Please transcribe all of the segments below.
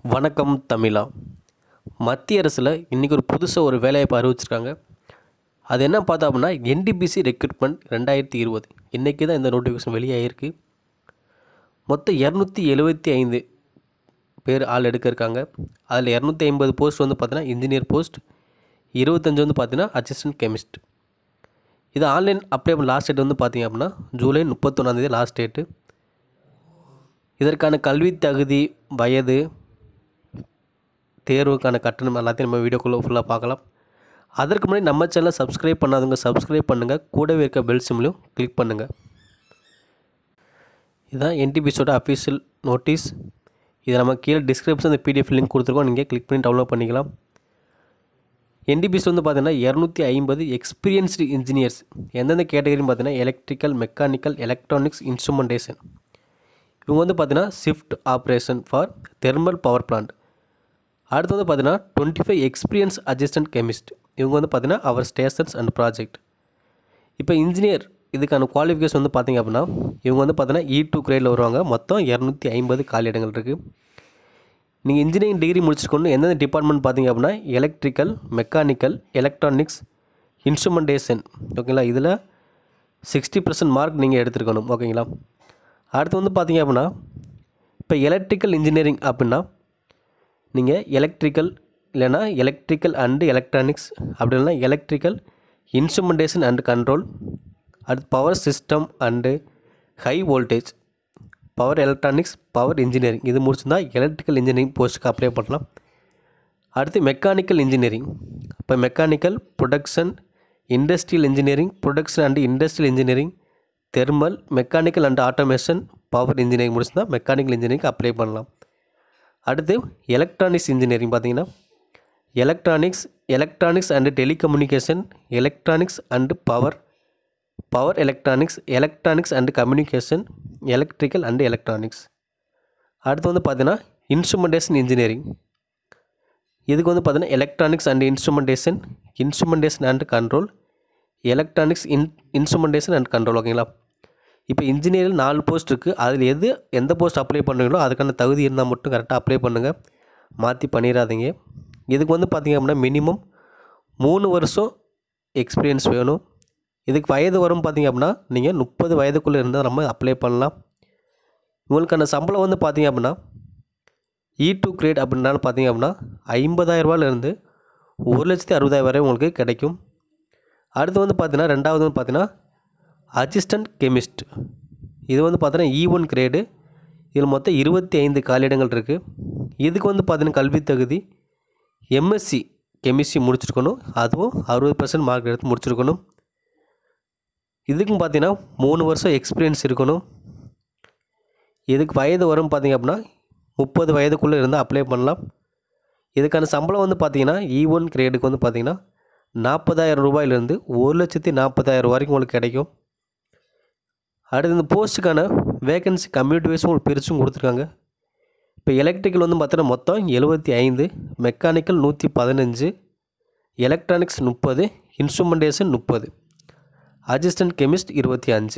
வணக்கம் தமிழா மத்திய அரசில் இன்றைக்கி ஒரு புதுசாக ஒரு வேலைவாய்ப்பு அறிவிச்சிருக்காங்க அது என்ன பார்த்தா அப்படின்னா என்டிபிசி ரெக்ரூட்மெண்ட் ரெண்டாயிரத்தி இருபது இன்றைக்கி தான் இந்த நோட்டிஃபிகேஷன் வெளியாகிருக்கு மொத்தம் இரநூத்தி எழுபத்தி ஐந்து பேர் ஆள் எடுக்க இருக்காங்க அதில் இரநூத்தி ஐம்பது போஸ்ட் வந்து பார்த்தீங்கன்னா இன்ஜினியர் போஸ்ட் இருபத்தஞ்சு வந்து பார்த்தீங்கன்னா அசிஸ்டன்ட் கெமிஸ்ட் இது ஆன்லைன் அப்ளை பண்ண லாஸ்ட் டேட் வந்து பார்த்தீங்க அப்படின்னா ஜூலை முப்பத்தொன்னாந்தேதி லாஸ்ட் டேட்டு இதற்கான கல்வி தகுதி வயது தேர்வுக்கான கட்டணம் எல்லாத்தையும் நம்ம வீடியோக்குள்ளே ஃபுல்லாக பார்க்கலாம் அதற்கு முன்னாடி நம்ம சேனலை சப்ஸ்கிரைப் பண்ணாதவங்க சப்ஸ்கிரைப் பண்ணுங்கள் கூடவே இருக்க பெல் சிம்லையும் கிளிக் பண்ணுங்கள் இதுதான் என்டிபிஸோட அஃபீஷியல் நோட்டீஸ் இதை நம்ம கீழே டிஸ்கிரிப்ஷன் இந்த பிடிஎஃப் லிங்க் கொடுத்துருக்கோம் நீங்கள் கிளிக் பண்ணி டவுன்லோட் பண்ணிக்கலாம் என்டிபிஸ் வந்து பார்த்தீங்கன்னா இரநூத்தி ஐம்பது எக்ஸ்பீரியன்ஸ்டு இன்ஜினியர்ஸ் எந்தெந்த கேட்டகரின்னு பார்த்தீங்கன்னா எலக்ட்ரிக்கல் மெக்கானிக்கல் எலக்ட்ரானிக்ஸ் இன்ஸ்ட்ருமெண்டேஷன் இவங்க வந்து பார்த்தீங்கன்னா shift operation for thermal power plant அடுத்து வந்து பார்த்தீங்கன்னா twenty five experience assistant chemist இவங்க வந்து பார்த்தீங்கன்னா அவர் ஸ்டேஷன்ஸ் அண்ட் ப்ராஜெக்ட் இப்போ இன்ஜினியர் இதுக்கான குவாலிஃபிகேஷன் வந்து பார்த்தீங்க அப்படின்னா இவங்க வந்து பார்த்தீங்கன்னா இ டூ கிரேடில் வருவாங்க மொத்தம் இரநூத்தி ஐம்பது காலி இடங்கள் இருக்குது நீங்கள் இன்ஜினியரிங் டிகிரி முடிச்சிருக்கணும் எந்தெந்த டிபார்ட்மெண்ட் பார்த்தீங்க அப்படின்னா எலக்ட்ரிக்கல் மெக்கானிக்கல் எலக்ட்ரானிக்ஸ் இன்ஸ்ட்ருமெண்டேஷன் ஓகேங்களா இதில் சிக்ஸ்டி பர்சன்ட் மார்க் நீங்கள் எடுத்துருக்கணும் ஓகேங்களா அடுத்து வந்து பார்த்தீங்க அப்படின்னா இப்போ எலக்ட்ரிக்கல் இன்ஜினியரிங் அப்படின்னா நீங்கள் எலக்ட்ரிக்கல் இல்லைன்னா எலக்ட்ரிக்கல் அண்டு எலக்ட்ரானிக்ஸ் அப்படி இல்லைன்னா எலக்ட்ரிக்கல் இன்ஸ்ட்ருமெண்டேஷன் அண்ட் கண்ட்ரோல் அடுத்து power system and high voltage power electronics power engineering இது முடிச்சிருந்தா எலக்ட்ரிக்கல் இன்ஜினியரிங் போஸ்ட்டுக்கு அப்ளை பண்ணலாம் அடுத்து மெக்கானிக்கல் இன்ஜினியரிங் இப்போ mechanical production industrial engineering production and industrial engineering thermal mechanical and automation power engineering முடிச்சிருந்தா mechanical engineering apply பண்ணலாம் அடுத்து electronics engineering பார்த்தீங்கன்னா electronics electronics and telecommunication electronics and power power electronics electronics and communication electrical and electronics அடுத்து வந்து பார்த்தீங்கன்னா instrumentation engineering இதுக்கு வந்து பார்த்தீங்கன்னா electronics and instrumentation instrumentation and control electronics in instrumentation and control ஓகேங்களா இப்போ இன்ஜினியரிங் நாலு போஸ்ட் இருக்குது அதில் எது எந்த போஸ்ட் அப்ளை பண்ணுறீங்களோ அதுக்கான தகுதி இருந்தால் மட்டும் கரெக்டாக அப்ளை பண்ணுங்கள் மாற்றி பண்ணிடாதீங்க இதுக்கு வந்து பார்த்திங்க அப்படின்னா மினிமம் மூணு வருஷம் எக்ஸ்பீரியன்ஸ் வேணும் இதுக்கு வயது வரும் பார்த்திங்க அப்படின்னா நீங்கள் முப்பது வயதுக்குள்ளே இருந்தால் நம்ம அப்ளை பண்ணலாம் உங்களுக்கான சம்பளம் வந்து பார்த்திங்க அப்படின்னா இ டூ கிரேட் அப்படின்னாலும் பார்த்திங்க அப்படின்னா ஐம்பதாயிரரூபாலேருந்து ஒரு லட்சத்தி அறுபதாயிரம் வரை உங்களுக்கு கிடைக்கும் அடுத்து வந்து பார்த்தீங்கன்னா ரெண்டாவது வந்து பார்த்தீங்கன்னா அசிஸ்டன்ட் கெமிஸ்ட் இது வந்து பார்த்தீங்கன்னா இ ஒன் கிரேடு இதில் மொத்தம் இருபத்தி ஐந்து காலியிடங்கள் இருக்குது இதுக்கு வந்து பார்த்தீங்கன்னா கல்வி தகுதி எம்எஸ்சி கெமிஸ்ட்ரி முடிச்சிருக்கணும் அதுவும் அறுபது பர்சன்ட் மார்க் எடுத்து முடிச்சிருக்கணும் இதுக்கும் பார்த்தீங்கன்னா மூணு வருஷம் எக்ஸ்பீரியன்ஸ் இருக்கணும் இதுக்கு வயது வரும் பார்த்தீங்க அப்படின்னா முப்பது வயதுக்குள்ளே இருந்தால் அப்ளை பண்ணலாம் இதுக்கான சம்பளம் வந்து பார்த்தீங்கன்னா இ ஒன் கிரேடுக்கு வந்து பார்த்தீங்கன்னா நாற்பதாயிரம் ரூபாயிலேருந்து ஒரு லட்சத்தி நாற்பதாயிரம் வரைக்கும் உங்களுக்கு கிடைக்கும் அடுத்து இந்த போஸ்ட்டுக்கான வேகன்சி கம்யூனிட்டி வைஸும் உங்களுக்கு பிரிச்சும் கொடுத்துருக்காங்க இப்போ எலக்ட்ரிக்கல் வந்து பார்த்தீங்கன்னா மொத்தம் எழுபத்தி ஐந்து மெக்கானிக்கல் நூற்றி பதினஞ்சு எலக்ட்ரானிக்ஸ் முப்பது இன்ஸ்ட்ருமெண்டேஷன் முப்பது அசிஸ்டன்ட் கெமிஸ்ட் இருபத்தி அஞ்சு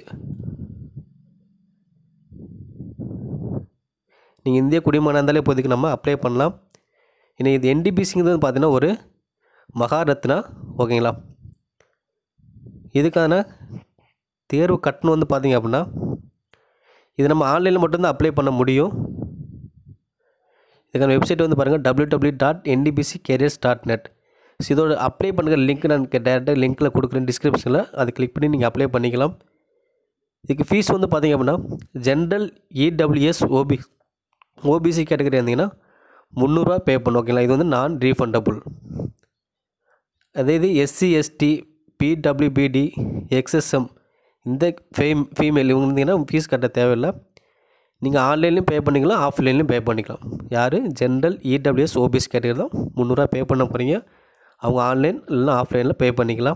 நீங்கள் இந்திய குடிமகனாக இருந்தாலே இப்போதைக்கு நம்ம அப்ளை பண்ணலாம் இன்னைக்கு இது என்டிபிசிங்கிறது பார்த்தீங்கன்னா ஒரு மகாரத்னா ஓகேங்களா இதுக்கான தேர்வு கட்டணம் வந்து பார்த்திங்க அப்படின்னா இது நம்ம ஆன்லைனில் மட்டும்தான் அப்ளை பண்ண முடியும் இதுக்கான வெப்சைட் வந்து பாருங்கள் W W dot NTPC careers dot net so இதோட அப்ளை பண்ணுற லிங்க் நான் டேரெக்டாக லிங்க்கில் கொடுக்குறேன் டிஸ்கிரிப்ஷனில் அதை கிளிக் பண்ணி நீங்கள் அப்ளை பண்ணிக்கலாம் இதுக்கு ஃபீஸ் வந்து பார்த்திங்க அப்படின்னா general EWS OB OBC category இருந்தீங்கன்னா முந்நூறுரூவா பே பண்ணும் ஓகேங்களா இது வந்து நான் ரீஃபண்டபுள் அதே இது எஸ்சி எஸ்டி பிடபிள்யூபிடி எக்ஸ்எஸ்எம் இந்த ஃபேம் ஃபீமேல் இவங்க இருந்தீங்கன்னா ஃபீஸ் கட்ட தேவையில்லை நீங்கள் ஆன்லைன்லையும் பே பண்ணிக்கலாம் ஆஃப்லைன்லையும் பே பண்ணிக்கலாம் யார் ஜென்ரல் இடபிள்யூஎஸ் ஓபிஎஸ் கேட்டகரி தான் முந்நூறுரூவா பே பண்ண போகிறீங்க அவங்க ஆன்லைன் இல்லைனா ஆஃப்லைனில் பே பண்ணிக்கலாம்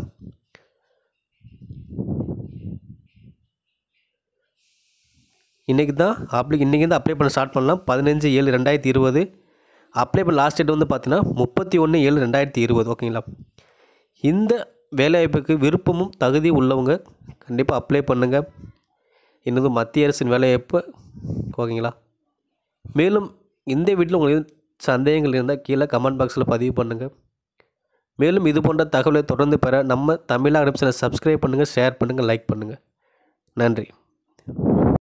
இன்றைக்கி தான் அப்ளை இன்றைக்கி தான் அப்ளை பண்ண ஸ்டார்ட் பண்ணலாம் பதினஞ்சு ஏழு ரெண்டாயிரத்தி இருபது அப்ளை பண்ண லாஸ்ட் டேட் வந்து பார்த்தீங்கன்னா முப்பத்தி ஒன்று ஏழு ரெண்டாயிரத்தி இருபது ஓகேங்களா இந்த வேலைவாய்ப்புக்கு விருப்பமும் தகுதி உள்ளவங்க கண்டிப்பாக அப்ளை பண்ணுங்கள் என்னது மத்திய அரசின் வேலைவாய்ப்பு ஓகேங்களா மேலும் இந்த வீட்டில் உங்களுக்கு சந்தேகங்கள் இருந்தால் கீழே கமெண்ட் பாக்ஸில் பதிவு பண்ணுங்கள் மேலும் இது போன்ற தகவலை தொடர்ந்து பெற நம்ம தமிழ் அகடமிஷனை சப்ஸ்கிரைப் பண்ணுங்கள் ஷேர் பண்ணுங்கள் லைக் பண்ணுங்கள் நன்றி